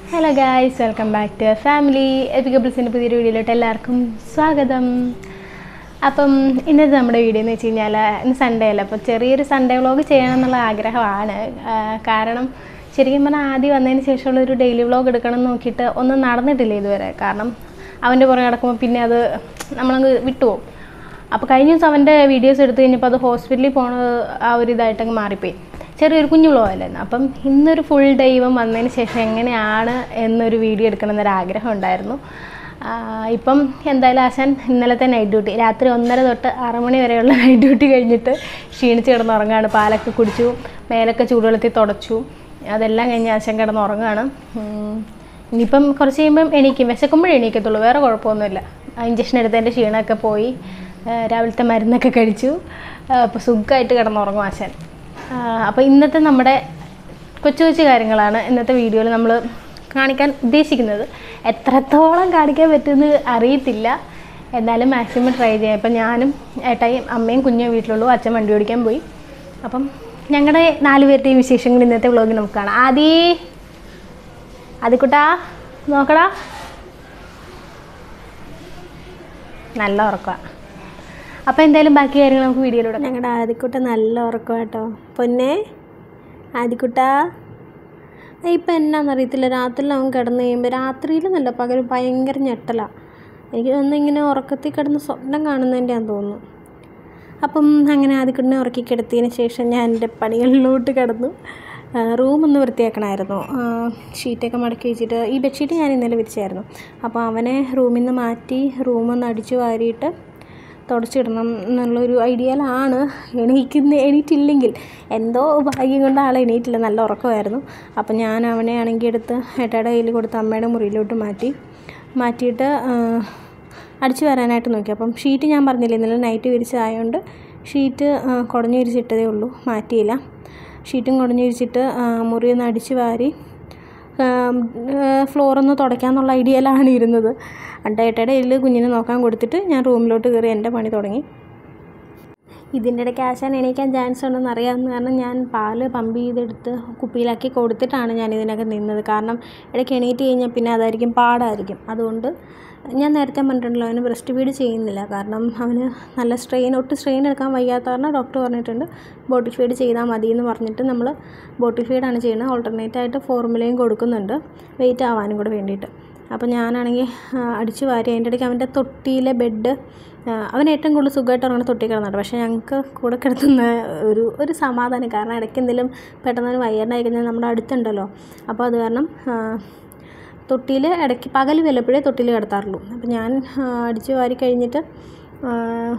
Hello guys welcome back to family എപ്പിക്കബിൾസിൻ്റെ പുതിയൊരു വീഡിയോയിലോട്ട് എല്ലാവർക്കും സ്വാഗതം അപ്പം ഇന്നത്തെ നമ്മുടെ വീഡിയോ എന്ന് വെച്ച് കഴിഞ്ഞാൽ ഇന്ന് സൺഡേ അല്ല അപ്പോൾ ചെറിയൊരു സൺഡേ വ്ളോഗ് ചെയ്യണം എന്നുള്ള ആഗ്രഹമാണ് ആ, കാരണം ശരിക്കും പറഞ്ഞാൽ ആദ്യം വന്നതിന് ശേഷമുള്ള ഒരു ഡെയിലി വ്ളോഗ് എടുക്കണം എന്ന് നോക്കിയിട്ട് ഒന്നും നടന്നിട്ടില്ല ഇതുവരെ കാരണം അവൻ്റെ പുറകെ നടക്കുമ്പോൾ പിന്നെ അത് നമ്മളങ്ങ് വിട്ടുപോകും അപ്പോൾ കഴിഞ്ഞ ദിവസം അവൻ്റെ വീഡിയോസ് എടുത്തു കഴിഞ്ഞപ്പോൾ അത് ഹോസ്പിറ്റലിൽ പോണത് ആ ഒരു ഇതായിട്ടങ്ങ് മാറിപ്പോയി ചെറിയൊരു കുഞ്ഞു വ്ളോഗല്ലായിരുന്നു അപ്പം ഇന്നൊരു ഫുൾ ഡേ ഇവൻ വന്നതിന് ശേഷം എങ്ങനെയാണ് എന്നൊരു വീഡിയോ എടുക്കണം എന്നൊരു ആഗ്രഹം ഉണ്ടായിരുന്നു ആ, ഇപ്പം എന്തായാലും ആശാൻ ഇന്നലത്തെ നൈറ്റ് ഡ്യൂട്ടി രാത്രി ഒന്നര തൊട്ട് ആറ് മണി വരെയുള്ള നൈറ്റ് ഡ്യൂട്ടി കഴിഞ്ഞിട്ട് ക്ഷീണിച്ച് കിടന്നുറങ്ങാണ് പാലൊക്കെ കുടിച്ചു മേലൊക്കെ ചൂടുവെള്ളത്തിൽ തുടച്ചു അതെല്ലാം കഴിഞ്ഞ് ആശാൻ കിടന്നുറങ്ങുകയാണ് ഉം. ഇനിയിപ്പം കുറച്ച് കഴിയുമ്പം എണീക്കും വിശക്കുമ്പോഴേ എണീക്കത്തുള്ളൂ വേറെ കുഴപ്പമൊന്നുമില്ല ഇഞ്ചക്ഷൻ എടുത്തതിൻ്റെ ക്ഷീണമൊക്കെ പോയി ആ, രാവിലത്തെ മരുന്നൊക്കെ കഴിച്ചു അപ്പോൾ സുഖമായിട്ട് കിടന്നുറങ്ങും ആശാൻ അപ്പോൾ ഇന്നത്തെ നമ്മുടെ കൊച്ചു കൊച്ചു കാര്യങ്ങളാണ് ഇന്നത്തെ വീഡിയോയിൽ നമ്മൾ കാണിക്കാൻ ഉദ്ദേശിക്കുന്നത് എത്രത്തോളം കാണിക്കാൻ പറ്റുമെന്ന് അറിയത്തില്ല എന്നാലും മാക്സിമം ട്രൈ ചെയ്യാം ഇപ്പം ഞാനും ഏട്ടായും അമ്മയും കുഞ്ഞും വീട്ടിലുള്ളൂ അച്ഛൻ വണ്ടി ഓടിക്കാൻ പോയി അപ്പം ഞങ്ങളുടെ നാല് പേരുടെയും വിശേഷങ്ങൾ ഇന്നത്തെ വ്ളോഗിൽ നമുക്ക് കാണാം ആദി ആദിക്കുട്ടാ നോക്കടാ നല്ല ഉറക്കമാണ് അപ്പോൾ എന്തായാലും ബാക്കി കാര്യങ്ങൾ നമുക്ക് വീഡിയോയിലൂടെ ഞങ്ങളുടെ ആദിക്കുട്ട നല്ല ഉറക്കം കേട്ടോ പൊന്നെ ആദിക്കുട്ട ഇപ്പം എന്നാന്നറിയത്തില്ല രാത്രി അവൻ കിടന്നു കഴിയുമ്പോൾ രാത്രിയിൽ നല്ല പകൽ ഭയങ്കര ഞെട്ടലാണ് എനിക്ക് തോന്നുന്നു ഇങ്ങനെ ഉറക്കത്തിൽ കിടന്ന് സ്വപ്നം കാണുന്നതിൻ്റെയാന്ന് തോന്നുന്നു അപ്പം അങ്ങനെ ആദ്യക്കുട്ടിനെ ഉറക്കി കിടത്തിയതിന് ശേഷം ഞാൻ എൻ്റെ പണികളിലോട്ട് കിടന്നു റൂം ഒന്ന് വൃത്തിയാക്കണമായിരുന്നു ആ, ഷീറ്റൊക്കെ മടക്കി വെച്ചിട്ട് ഈ ബെഡ്ഷീറ്റ് ഞാൻ ഇന്നലെ വിരിച്ചായിരുന്നു അപ്പോൾ അവനെ റൂമിൽ നിന്ന് മാറ്റി റൂമൊന്ന് അടിച്ചു വാരിയിട്ട് തുടച്ചിടണം എന്നുള്ളൊരു ഐഡിയയിലാണ് എണീക്കുന്ന എണീറ്റില്ലെങ്കിൽ എന്തോ ഭാഗ്യം കൊണ്ട് ആൾ എണീറ്റില്ല നല്ല ഉറക്കമായിരുന്നു അപ്പം ഞാൻ അവനെ ആണെങ്കിൽ എടുത്ത് ഏട്ടയുടെ കയ്യിൽ കൊടുത്ത് അമ്മയുടെ മുറിയിലോട്ട് മാറ്റി മാറ്റിയിട്ട് ആ, അടിച്ചു വരാനായിട്ട് നോക്കി അപ്പം ഷീറ്റ് ഞാൻ പറഞ്ഞില്ലേ ഇന്നലെ നൈറ്റ് വിരിച്ചതായതുകൊണ്ട് ഷീറ്റ് ആ, കുടഞ്ഞു വിരിച്ചിട്ടതേ ഉള്ളൂ മാറ്റിയില്ല ഷീറ്റും കുടഞ്ഞു വിരിച്ചിട്ട് ആ, മുറി ഒന്ന് അടിച്ചു വാരി ഫ്ലോറൊന്ന് തുടയ്ക്കാമെന്നുള്ള ഐഡിയയിലാണ് ഇരുന്നത് എന്നിട്ട് ഏട്ടയുടെ കയ്യിൽ കുഞ്ഞിനെ നോക്കാൻ കൊടുത്തിട്ട് ഞാൻ റൂമിലോട്ട് കയറി എൻ്റെ പണി തുടങ്ങി ഇതിൻ്റെ ഇടയ്ക്ക് ആശാൻ എണീക്കാൻ ചാൻസ് ഉണ്ടെന്ന് അറിയാവുന്ന കാരണം ഞാൻ പാല് പമ്പ് ചെയ്തെടുത്ത് കുപ്പിയിലാക്കി കൊടുത്തിട്ടാണ് ഞാൻ ഇതിനൊക്കെ നിന്നത് കാരണം ഇടയ്ക്ക് എണീറ്റ് കഴിഞ്ഞാൽ പിന്നെ അതായിരിക്കും പാടായിരിക്കും അതുകൊണ്ട് ഞാൻ നേരത്തെ പറഞ്ഞിട്ടുണ്ടല്ലോ അവന് ബ്രസ്റ്റ് ഫീഡ് ചെയ്യുന്നില്ല കാരണം അവന് നല്ല സ്ട്രെയിൻ ഒട്ടും സ്ട്രെയിൻ എടുക്കാൻ വയ്യാത്ത കാരണം ഡോക്ടർ പറഞ്ഞിട്ടുണ്ട് ബോട്ടിൽ ഫീഡ് ചെയ്താൽ മതി എന്ന് പറഞ്ഞിട്ട് നമ്മൾ ബോട്ടിൽ ഫീഡാണ് ചെയ്യുന്നത് ഓൾട്ടർനേറ്റ് ആയിട്ട് ഫോർമുലയും കൊടുക്കുന്നുണ്ട് വെയിറ്റ് ആവാനും കൂടെ വേണ്ടിയിട്ട് അപ്പോൾ ഞാനാണെങ്കിൽ ആ, അടിച്ചു വാരി അതിൻ്റെ ഇടയ്ക്ക് അവൻ്റെ തൊട്ടിയിലെ ബെഡ് അവൻ ഏറ്റവും കൂടുതൽ സുഖമായിട്ട് ഉറങ്ങുന്ന തൊട്ടി കിടന്നിട്ട് പക്ഷേ ഞങ്ങൾക്ക് കൂടെ കിടത്തുന്ന ഒരു ഒരു സമാധാനം കാരണം ഇടയ്ക്ക് എന്തെങ്കിലും പെട്ടെന്ന് അവന് വയ്യാണ്ടായി കഴിഞ്ഞാൽ നമ്മുടെ അടുത്തുണ്ടല്ലോ അപ്പോൾ അത് കാരണം തൊട്ടിയിൽ ഇടയ്ക്ക് പകൽ വല്ലപ്പോഴേ തൊട്ടിയിൽ കിടത്താറുള്ളൂ അപ്പോൾ ഞാൻ ആ, അടിച്ചു വാരി കഴിഞ്ഞിട്ട് ആ,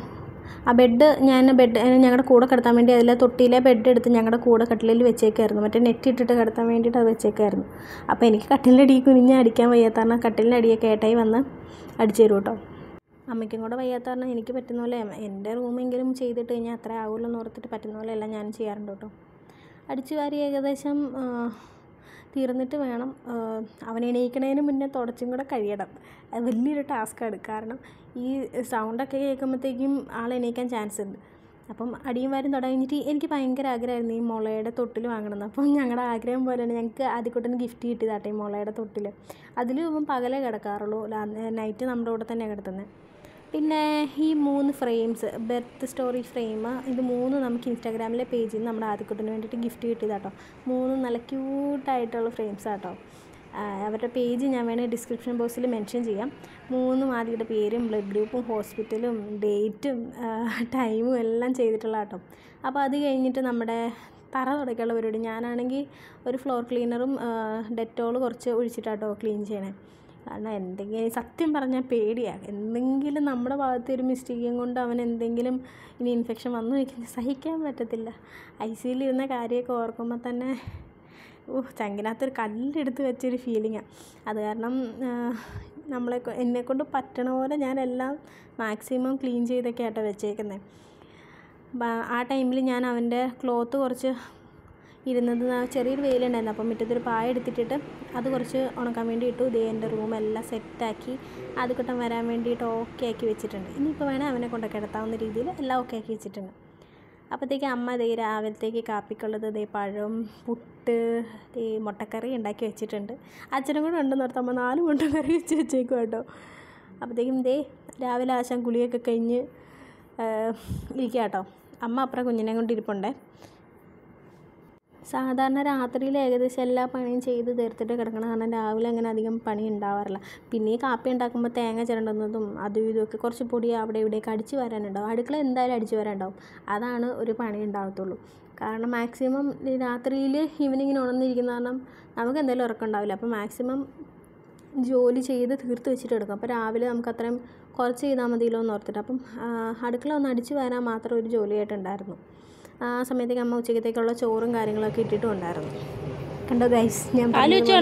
ആ ബെഡ് ഞാൻ ബെഡ് ഞങ്ങളുടെ കൂടെ കിടത്താൻ വേണ്ടി അതിലെ തൊട്ടിയിലെ ബെഡ് എടുത്ത് ഞങ്ങളുടെ കൂടെ കട്ടിലിൽ വെച്ചേക്കായിരുന്നു മറ്റേ നെറ്റ് ഇട്ടിട്ട് കിടത്താൻ വേണ്ടിയിട്ട് അത് വെച്ചേക്കായിരുന്നു അപ്പോൾ എനിക്ക് കട്ടിലിൻ്റെ അടിയിൽ കുനിഞ്ഞ് അടിക്കാൻ വയ്യാത്ത കാരണം കട്ടിലിൻ്റെ അടിയൊക്കെ ഏട്ടായി വന്ന് അടിച്ചു തരും കേട്ടോ അമ്മയ്ക്കും കൂടെ വയ്യാത്ത കാരണം എനിക്ക് പറ്റുന്ന പോലെ എൻ്റെ റൂമെങ്കിലും ചെയ്തിട്ട് കഴിഞ്ഞാൽ അത്ര ആവുമല്ലോ എന്ന് ഓർത്തിട്ട് പറ്റുന്ന പോലെ എല്ലാം ഞാൻ ചെയ്യാറുണ്ട് കേട്ടോ അടിച്ചു വാരി ഏകദേശം ആ, തീർന്നിട്ട് വേണം ആ, അവൻ എണീക്കണതിന് മുന്നേ തുടച്ചും കൂടെ കഴിയണം അത് വലിയൊരു ടാസ്ക്കാണ് കാരണം ഈ സൗണ്ടൊക്കെ കേൾക്കുമ്പോഴത്തേക്കും ആൾ എണീക്കാൻ ചാൻസ് ഉണ്ട് അപ്പം അടിയും വാരും തുടങ്ങിയിട്ട് എനിക്ക് ഭയങ്കര ആഗ്രഹമായിരുന്നു ഈ മുളയുടെ തൊട്ടിൽ വാങ്ങണമെന്ന് അപ്പം ഞങ്ങളുടെ ആഗ്രഹം പോലെയാണ് ഞങ്ങൾക്ക് ആദ്യക്കൂട്ടന് ഗിഫ്റ്റ് കിട്ടിയതാട്ടെ ഈ മുളയുടെ തൊട്ടിൽ അതിൽ ഇപ്പം പകലേ കിടക്കാറുള്ളൂ നൈറ്റ് നമ്മുടെ കൂടെ തന്നെയാണ് കിടത്തുന്നത് പിന്നെ ഈ മൂന്ന് ഫ്രെയിംസ് ബെർത്ത് സ്റ്റോറി ഫ്രെയിം ഇത് മൂന്ന് നമുക്ക് ഇൻസ്റ്റാഗ്രാമിലെ പേജിൽ നിന്ന് നമ്മുടെ ആദ്യക്കുട്ടിന് വേണ്ടിയിട്ട് ഗിഫ്റ്റ് കിട്ടിയതാട്ടോ മൂന്ന് നല്ല ക്യൂട്ടായിട്ടുള്ള ഫ്രെയിംസ് ആട്ടോ ആ, അവരുടെ പേജ് ഞാൻ വേണമെങ്കിൽ ഡിസ്ക്രിപ്ഷൻ ബോക്സിൽ മെൻഷൻ ചെയ്യാം മൂന്നും ആദ്യയുടെ പേരും ബ്ലഡ് ഗ്രൂപ്പും ഹോസ്പിറ്റലും ഡേറ്റും ടൈമും എല്ലാം ചെയ്തിട്ടുള്ള കേട്ടോ അപ്പോൾ അത് കഴിഞ്ഞിട്ട് നമ്മുടെ തറ തുടയ്ക്കാനുള്ള പരിപാടി ഞാനാണെങ്കിൽ ഒരു ഫ്ലോർ ക്ലീനറും ഡെറ്റോൾ കുറച്ച് ഒഴിച്ചിട്ടാട്ടോ ക്ലീൻ ചെയ്യണേ കാരണം എന്തെങ്കിലും സത്യം പറഞ്ഞാൽ പേടിയാണ് എന്തെങ്കിലും നമ്മുടെ ഭാഗത്ത് ഒരു മിസ്റ്റേക്കും കൊണ്ട് അവൻ എന്തെങ്കിലും ഇനി ഇൻഫെക്ഷൻ വന്നു വയ്ക്കുന്നത് സഹിക്കാൻ പറ്റത്തില്ല ഐ സിയിൽ ഇരുന്ന കാര്യമൊക്കെ ഓർക്കുമ്പോൾ തന്നെ ഓ ചങ്കിനകത്തൊരു കല്ലെടുത്ത് വെച്ചൊരു ഫീലിങ്ങാണ് അത് കാരണം ആ, നമ്മളെ കൊ- എന്നെക്കൊണ്ട് പറ്റണ പോലെ ഞാനെല്ലാം മാക്സിമം ക്ലീൻ ചെയ്തൊക്കെ ആട്ടോ വെച്ചേക്കുന്നത് ബ- ആ ടൈമിൽ ഞാൻ അവൻ്റെ ക്ലോത്ത് കുറച്ച് ഇരുന്നത് ആ ചെറിയൊരു വെയിലുണ്ടായിരുന്നു അപ്പം മുറ്റത്തൊരു പായ എടുത്തിട്ടിട്ട് അത് കുറച്ച് ഉണക്കാൻ വേണ്ടി ഇട്ടു ഇതേ എൻ്റെ റൂം എല്ലാം സെറ്റാക്കി അത് കിട്ടാൻ വരാൻ വേണ്ടിയിട്ട് ഓക്കെ ആക്കി വെച്ചിട്ടുണ്ട് ഇനിയിപ്പോൾ വേണേൽ അവനെ കൊണ്ട് കിടത്താവുന്ന രീതിയിൽ എല്ലാം ഓക്കെ ആക്കി വെച്ചിട്ടുണ്ട് അപ്പോഴത്തേക്ക് അമ്മ ദേ രാവിലത്തേക്ക് കാപ്പിക്കുള്ളത് ദേ പഴം പുട്ട് ദേ മുട്ടക്കറി ഉണ്ടാക്കി വെച്ചിട്ടുണ്ട് അച്ഛനും കൂടെ ഉണ്ടെന്ന് ഓർത്ത് അമ്മ നാല് മുട്ടക്കറി വെച്ച് വെച്ചേക്കും കേട്ടോ അപ്പോഴത്തേക്കും ദേ രാവിലെ ആശാൻ കുളിയൊക്കെ കഴിഞ്ഞ് ഇരിക്കുക കേട്ടോ അമ്മ അപ്പുറം കുഞ്ഞിനെ കൊണ്ട് ഇരിപ്പുണ്ടേ സാധാരണ രാത്രിയിൽ ഏകദേശം എല്ലാ പണിയും ചെയ്ത് തീർത്തിട്ട് കിടക്കണം കാരണം രാവിലെ അങ്ങനെ അധികം പണി ഉണ്ടാവാറില്ല പിന്നെ ഈ കാപ്പി ഉണ്ടാക്കുമ്പോൾ തേങ്ങ ചിരണ്ടുന്നതും അതും ഇതുമൊക്കെ കുറച്ച് പൊടി അവിടെ ഇവിടെയൊക്കെ അടിച്ച് വരാനുണ്ടാവും അടുക്കള എന്തായാലും അടിച്ച് വരാനുണ്ടാവും അതാണ് ഒരു പണി ഉണ്ടാകത്തുള്ളൂ കാരണം മാക്സിമം രാത്രിയിൽ ഈവനിങ്ങിന് ഉണർന്നിരിക്കുന്ന കാരണം നമുക്ക് എന്തായാലും ഉറക്കം ഉണ്ടാവില്ല അപ്പോൾ മാക്സിമം ജോലി ചെയ്ത് തീർത്ത് വെച്ചിട്ട് എടുക്കും അപ്പോൾ രാവിലെ നമുക്ക് അത്രയും കുറച്ച് ചെയ്താൽ മതിയല്ലോ എന്ന് ഓർത്തിട്ട് അപ്പം അടുക്കള ഒന്ന് അടിച്ച് വരാൻ മാത്രം ഒരു ജോലിയായിട്ടുണ്ടായിരുന്നു ആ സമയത്തേക്ക് അമ്മ ഉച്ചക്കത്തേക്കുള്ള ചോറും കാര്യങ്ങളൊക്കെ ഇട്ടിട്ടും ഉണ്ടായിരുന്നു കണ്ടോ ഗൈസ് ഞാൻ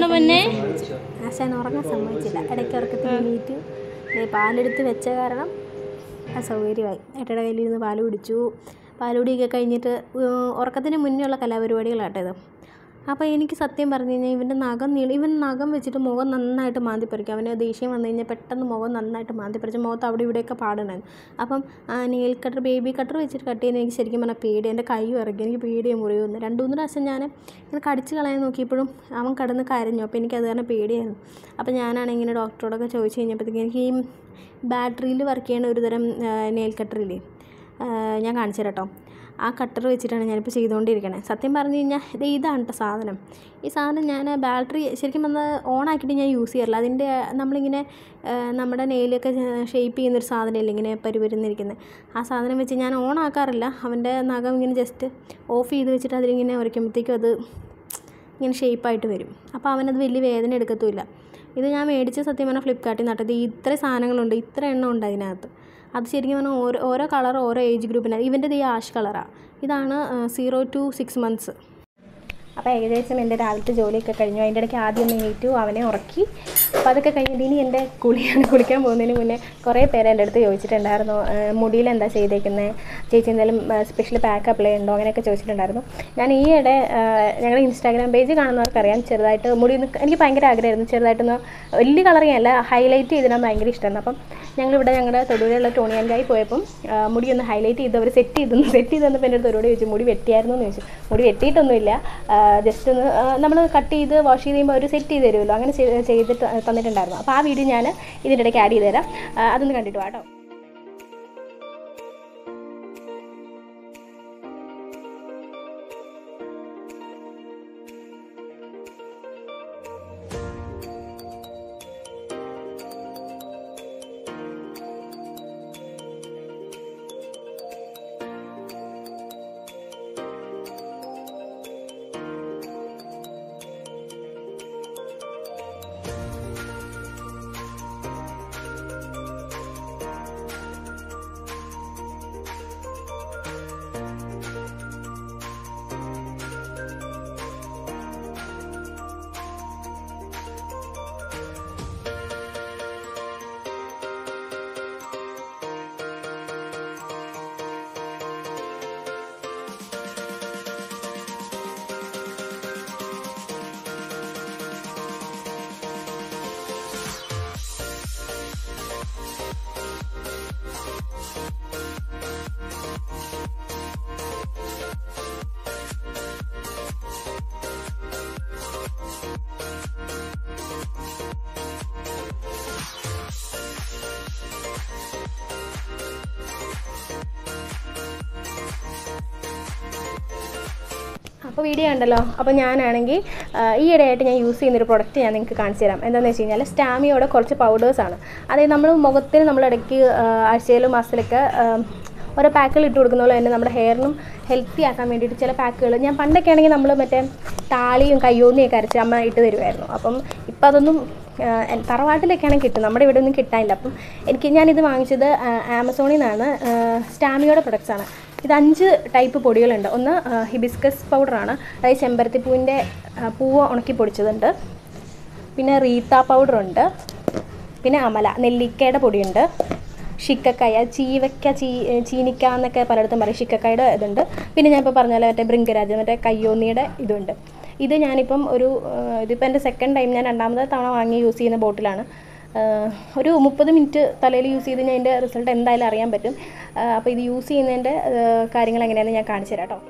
ആശാൻ ഉറങ്ങാൻ സമ്മതിച്ചില്ല ഇടയ്ക്ക് ഉറക്കത്തിൽ എണീറ്റ് ദേ പാലെടുത്ത് വെച്ച കാരണം അസൗകര്യമായി ഏട്ടയുടെ കയ്യിലിരുന്ന് പാൽ കുടിച്ചു പാൽ കുടിയൊക്കെ കഴിഞ്ഞിട്ട് ഉറക്കത്തിന് മുന്നേ ഉള്ള കലാപരിപാടികളാട്ടോ ഇത് അപ്പോൾ എനിക്ക് സത്യം പറഞ്ഞു കഴിഞ്ഞാൽ ഇവൻ്റെ നഖം നീളി ഇവൻ നഖം വെച്ചിട്ട് മുഖം നന്നായിട്ട് മാന്തിപ്പറിക്കും അവന് ദേഷ്യം വന്നു കഴിഞ്ഞാൽ പെട്ടെന്ന് മുഖം നന്നായിട്ട് മാന്തിപ്പറിച്ച് മുഖത്ത് അവിടെ ഇവിടെയൊക്കെ പാടുണ്ടായിരുന്നു അപ്പം നെയിൽ കട്ടർ ബേബി കട്ടർ വെച്ചിട്ട് കട്ട് ചെയ്യുന്ന എനിക്ക് ശരിക്കും പറഞ്ഞാൽ പേടി എൻ്റെ കൈ ഇറങ്ങി എനിക്ക് പേടിയെ മുറിയുന്നു രണ്ട് മൂന്ന് പ്രാവശ്യം ഞാൻ ഇങ്ങനെ കടിച്ച് കളയാൻ നോക്കിയപ്പോഴും അവൻ കടന്ന് കരഞ്ഞു അപ്പോൾ എനിക്ക് അത് കാരണം പേടിയായിരുന്നു അപ്പോൾ ഞാനാണെങ്കിൽ ഇങ്ങനെ ഡോക്ടറോടൊക്കെ ചോദിച്ചു കഴിഞ്ഞപ്പോഴത്തേക്ക് എനിക്ക് ഈ ബാറ്ററിയിൽ വർക്ക് ചെയ്യുന്ന ഒരു തരം നെയിൽ കട്ടറില്ലേ ഞാൻ കാണിച്ചു തരാം കേട്ടോ ആ കട്ടർ വെച്ചിട്ടാണ് ഞാനിപ്പോൾ ചെയ്തുകൊണ്ടിരിക്കണേ സത്യം പറഞ്ഞു കഴിഞ്ഞാൽ ഇത് ഇതാണ് കേട്ടോ സാധനം ഈ സാധനം ഞാൻ ബാറ്ററി ശരിക്കും പറഞ്ഞാൽ ഓൺ ആക്കിയിട്ട് ഞാൻ യൂസ് ചെയ്യാറില്ല അതിൻ്റെ നമ്മളിങ്ങനെ നമ്മുടെ നെയിലൊക്കെ ഷേപ്പ് ചെയ്യുന്നൊരു സാധനമില്ല ഇങ്ങനെ പരിവരുന്നിരിക്കുന്നത് ആ സാധനം വെച്ച് ഞാൻ ഓൺ ആക്കാറില്ല അവൻ്റെ നഖം ഇങ്ങനെ ജസ്റ്റ് ഓഫ് ചെയ്ത് വെച്ചിട്ട് അതിലിങ്ങനെ ഉരയ്ക്കുമ്പോഴത്തേക്കും അത് ഇങ്ങനെ ഷേപ്പായിട്ട് വരും അപ്പോൾ അവനത് വലിയ വേദന എടുക്കത്തുമില്ല ഇത് ഞാൻ മേടിച്ച സത്യം പറഞ്ഞാൽ ഫ്ലിപ്കാർട്ടിൽ നിന്ന് നട്ടത് ഇത്ര സാധനങ്ങളുണ്ട് ഇത്ര എണ്ണം ഉണ്ട് അതിനകത്ത് അത് ശരിക്കും പറഞ്ഞാൽ ഓരോ ഓരോ കളർ ഓരോ ഏജ് ഗ്രൂപ്പിന് ഇവൻ്റെത് ഈ ആഷ് കളറാണ് ഇതാണ് സീറോ ടു സിക്സ് മന്ത്സ് അപ്പോൾ ഏകദേശം എൻ്റെ രാവിലത്തെ ജോലിയൊക്കെ കഴിഞ്ഞു അതിൻ്റെ ഇടയ്ക്ക് ആദ്യം ഒന്ന് എണീറ്റു അവനെ ഉറക്കി അപ്പോൾ അതൊക്കെ കഴിഞ്ഞിട്ട് ഇനി എൻ്റെ കുളിയാണ് കുളിക്കാൻ പോകുന്നതിന് മുന്നേ കുറേ പേര് എൻ്റെ അടുത്ത് ചോദിച്ചിട്ടുണ്ടായിരുന്നു മുടിയിൽ എന്താ ചെയ്തേക്കുന്നത് ചേച്ചി എന്തെങ്കിലും സ്പെഷ്യൽ പാക്ക് അപ്ലൈ ഉണ്ടോ അങ്ങനെയൊക്കെ ചോദിച്ചിട്ടുണ്ടായിരുന്നു ഞാൻ ഈയിടെ ഞങ്ങളുടെ ഇൻസ്റ്റാഗ്രാം പേജ് കാണുന്നവർക്കറിയാം ചെറുതായിട്ട് മുടി ഒന്ന് എനിക്ക് ഭയങ്കര ആഗ്രഹമായിരുന്നു ചെറുതായിട്ടൊന്ന് വലിയ കളറിങ്ങല്ല ഹൈലൈറ്റ് ചെയ്തിടാൻ ഭയങ്കര ഇഷ്ടമായിരുന്നു അപ്പം ഞങ്ങളിവിടെ ഞങ്ങളുടെ തൊടുപുഴയുള്ള ടോണിയാൻകായി പോയപ്പം മുടി ഒന്ന് ഹൈലൈറ്റ് ചെയ്ത് അവർ സെറ്റ് ചെയ്തു സെറ്റ് ചെയ്ത് തന്നപ്പോൾ എൻ്റെ അടുത്ത് ഒരുപാട് ചോദിച്ചു മുടി വെട്ടിയായിരുന്നു എന്ന് ചോദിച്ചു മുടി വെട്ടിയിട്ടൊന്നുമില്ല ജസ്റ്റ് ഒന്ന് നമ്മൾ കട്ട് ചെയ്ത് വാഷ് ചെയ്ത് കഴിയുമ്പോൾ അവർ സെറ്റ് ചെയ്ത് തരുമല്ലോ അങ്ങനെ ചെയ്തിട്ട് തന്നിട്ടുണ്ടായിരുന്നു അപ്പോൾ ആ വീഡിയോ ഞാൻ ഇതിൻ്റെ ഇടയ്ക്ക് ആഡ് ചെയ്ത് തരാം അതൊന്ന് കണ്ടിട്ട് വാട്ടോ അപ്പോൾ വീഡിയോ ഉണ്ടല്ലോ അപ്പോൾ ഞാനാണെങ്കിൽ ഈ ഇടയായിട്ട് ഞാൻ യൂസ് ചെയ്യുന്നൊരു പ്രൊഡക്റ്റ് ഞാൻ നിങ്ങൾക്ക് കാണിച്ചു തരാം എന്താണെന്ന് വെച്ച് കഴിഞ്ഞാൽ സ്റ്റാമിയോടെ കുറച്ച് പൗഡേഴ്സാണ് അതായത് നമ്മൾ മുഖത്തിന് നമ്മൾ ഇടയ്ക്ക് ആഴ്ചയിലും മാസത്തിലൊക്കെ ഓരോ പാക്കുകൾ ഇട്ട് കൊടുക്കുന്ന പോലെ തന്നെ നമ്മുടെ ഹെയറിനും ഹെൽത്തി ആക്കാൻ വേണ്ടിയിട്ട് ചില പാക്കുകൾ ഞാൻ പണ്ടൊക്കെ ആണെങ്കിൽ നമ്മൾ മറ്റേ താളിയും കയ്യോന്നിയൊക്കെ അരച്ച് അമ്മ ഇട്ട് തരുമായിരുന്നു അപ്പം ഇപ്പം അതൊന്നും തറവാട്ടിലൊക്കെയാണ് കിട്ടും നമ്മുടെ ഇവിടെ ഒന്നും കിട്ടാനില്ല അപ്പം എനിക്ക് ഞാനിത് വാങ്ങിച്ചത് ആമസോണിൽ നിന്നാണ് സ്റ്റാമിയോടെ പ്രൊഡക്ട്സ് ആണ് ഇത് അഞ്ച് ടൈപ്പ് പൊടികളുണ്ട് ഒന്ന് ഹിബിസ്കസ് പൗഡറാണ് അതായത് ചെമ്പരത്തിപ്പൂവിൻ്റെ പൂവ് ഉണക്കി പൊടിച്ചതുണ്ട് പിന്നെ റീത്ത പൗഡറുണ്ട് പിന്നെ അമല നെല്ലിക്കയുടെ പൊടിയുണ്ട് ഷിക്കക്കായ ചീവക്ക ചീ ചീനിക്ക എന്നൊക്കെ പലയിടത്തും പറയും ഷിക്കക്കായുടെ ഇതുണ്ട് പിന്നെ ഞാൻ ഇപ്പോൾ പറഞ്ഞ പോലെ മറ്റേ ബൃങ്കരാജ് മറ്റേ കയ്യോന്നിയുടെ ഇതുണ്ട് ഇത് ഞാനിപ്പം ഒരു ഇതിപ്പോൾ എൻ്റെ സെക്കൻഡ് ടൈം ഞാൻ രണ്ടാമത്തെ തവണ വാങ്ങി യൂസ് ചെയ്യുന്ന ബോട്ടിലാണ് ആഹ് ഒരു മുപ്പത് മിനിറ്റ് തലയിൽ യൂസ് ചെയ്ത് കഴിഞ്ഞാൽ അതിൻ്റെ റിസൾട്ട് എന്തായാലും അറിയാൻ പറ്റും ആഹ് അപ്പോൾ ഇത് യൂസ് ചെയ്യുന്നതിൻ്റെ ആഹ് കാര്യങ്ങൾ എങ്ങനെയാണെന്ന് ഞാൻ കാണിച്ചു തരാം കേട്ടോ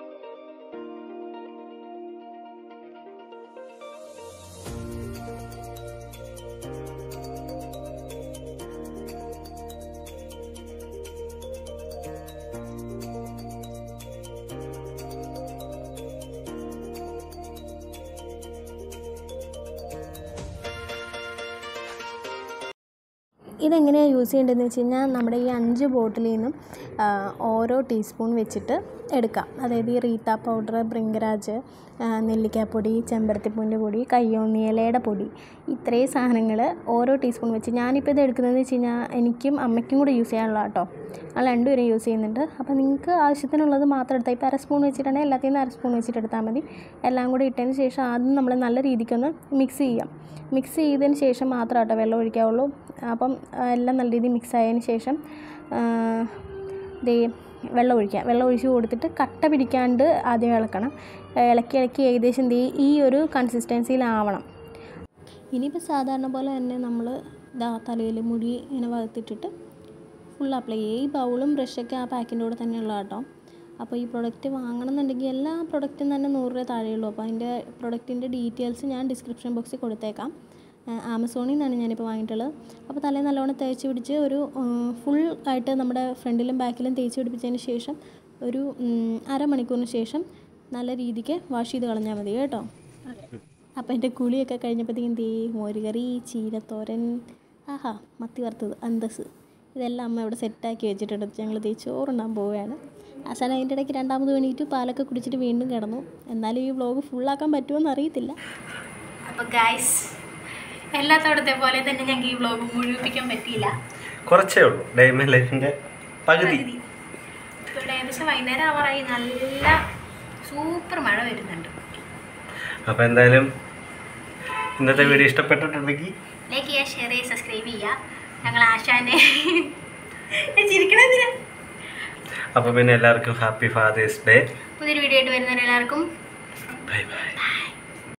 ഇതെങ്ങനെയാണ് യൂസ് ചെയ്യേണ്ടതെന്ന് വെച്ച് കഴിഞ്ഞാൽ നമ്മുടെ ഈ അഞ്ച് ബോട്ടിലിൽ നിന്നും ആ, ഓരോ ടീസ്പൂൺ വെച്ചിട്ട് എടുക്കാം അതായത് ഈ റീത്ത പൗഡർ ബ്രിങ്കരാജ് ആ, നെല്ലിക്കാപ്പൊടി ചെമ്പരത്തിപ്പൂവിൻ്റെ പൊടി കയ്യോന്നിയിലയുടെ പൊടി ഇത്രയും സാധനങ്ങൾ ഓരോ ടീസ്പൂൺ വെച്ച് ഞാനിപ്പോൾ ഇത് എടുക്കുന്നതെന്ന് വെച്ച് കഴിഞ്ഞാൽ എനിക്കും അമ്മയ്ക്കും കൂടെ യൂസ് ചെയ്യാനുള്ള കേട്ടോ ഞങ്ങൾ രണ്ടുപേരും യൂസ് ചെയ്യുന്നുണ്ട് അപ്പോൾ നിങ്ങൾക്ക് ആവശ്യത്തിനുള്ളത് മാത്രം എടുത്താൽ ഇപ്പോൾ അര സ്പൂൺ വെച്ചിട്ടുണ്ടെങ്കിൽ എല്ലാത്തിൽ നിന്ന് അര സ്പൂൺ വെച്ചിട്ട് എടുത്താൽ മതി എല്ലാം കൂടി ഇട്ടതിന് ശേഷം ആദ്യം നമ്മൾ നല്ല രീതിക്കൊന്ന് മിക്സ് ചെയ്യാം മിക്സ് ചെയ്തതിന് ശേഷം മാത്രം കേട്ടോ വെള്ളം ഒഴിക്കാവുള്ളൂ അപ്പം ആ, എല്ലാം നല്ല രീതിയിൽ മിക്സ് ആയതിന് ശേഷം ആ, ദേ വെള്ളം ഒഴിക്കുക വെള്ളം ഒഴിച്ച് കൊടുത്തിട്ട് കട്ട പിടിക്കാണ്ട് ആദ്യം ഇളക്കണം ഇളക്കി ഇളക്കി ഏകദേശം ദേ ഈ ഒരു കൺസിസ്റ്റൻസിയിലാവണം ഇനിയിപ്പോൾ സാധാരണ പോലെ തന്നെ നമ്മൾ ഇതാ തലയിൽ മുടി ഇങ്ങനെ വകത്തിട്ടിട്ട് ഫുൾ അപ്ലൈ ചെയ്യുക ഈ ബൗളും ബ്രഷൊക്കെ ആ പാക്കിൻ്റെ കൂടെ തന്നെയുള്ള കേട്ടോ അപ്പോൾ ഈ പ്രൊഡക്റ്റ് വാങ്ങണമെന്നുണ്ടെങ്കിൽ എല്ലാ പ്രൊഡക്റ്റും തന്നെ നൂറ് രൂപ താഴെയുള്ളൂ അപ്പോൾ അതിൻ്റെ പ്രൊഡക്റ്റിൻ്റെ ഡീറ്റെയിൽസ് ഞാൻ ഡിസ്ക്രിപ്ഷൻ ബോക്സിൽ കൊടുത്തേക്കാം ആ, ആമസോണിൽ നിന്നാണ് ഞാനിപ്പോൾ വാങ്ങിയിട്ടുള്ളത് അപ്പോൾ തലേ നല്ലോണം തേച്ച് പിടിച്ച് ഒരു ഫുൾ ആയിട്ട് നമ്മുടെ ഫ്രണ്ടിലും ബാക്കിലും തേച്ച് പിടിപ്പിച്ചതിന് ശേഷം ഒരു ഉം, അരമണിക്കൂറിന് ശേഷം നല്ല രീതിക്ക് വാഷ് ചെയ്ത് കളഞ്ഞാൽ മതി കേട്ടോ അപ്പോൾ എൻ്റെ കുളിയൊക്കെ കഴിഞ്ഞപ്പോഴത്തേക്കും തീ മോരുകറി ചീരത്തോരൻ ആഹാ മത്തി വറുത്തത് അന്തസ് ഇതെല്ലാം അമ്മ ഇവിടെ സെറ്റാക്കി വെച്ചിട്ടുണ്ട് ഞങ്ങൾ തീ ചോറുണ്ടാൻ പോവുകയാണ് അവസാനം അതിൻ്റെ ഇടയ്ക്ക് രണ്ടാമത് വേണ്ടിയിട്ട് പാലൊക്കെ കുടിച്ചിട്ട് വീണ്ടും കിടന്നു എന്നാലും ഈ വ്ലോഗ് ഫുള്ളാക്കാൻ പറ്റുമോ അറിയത്തില്ല അപ്പോൾ ഗായ്സ് എല്ലാത്തോടത്തെ പോലെ തന്നെ ഞങ്ങൾക്ക് ഈ വ്ലോഗ് മുഴുവിപ്പിക്കാൻ പറ്റിയില്ല കുറച്ചേ ഉള്ളൂ ഡയമണ്ട് ലൈഫിൻ്റെ പകുതി ഇവിടെ ഏകദേശം വൈകുന്നേരം ആവാറായി നല്ല സൂപ്പർ മഴ വരുന്നുണ്ട് അപ്പോൾ എന്തായാലും ഇന്നത്തെ വീഡിയോ ഇഷ്ടപ്പെട്ടിട്ടുണ്ടെങ്കിൽ ലൈക്ക് ചെയ്യുക ഷെയർ ചെയ്യുക സബ്സ്ക്രൈബ് ചെയ്യുക ഞങ്ങൾ ആശാനെ ചിരിക്കണെന്തിനാ അപ്പോൾ പിന്നെ എല്ലാവർക്കും ഹാപ്പി ഫാദേഴ്സ് ഡേ പുതിയൊരു വീഡിയോ ആയിട്ട് വരുന്നവരെല്ലാവർക്കും ബൈ ബൈ ബൈ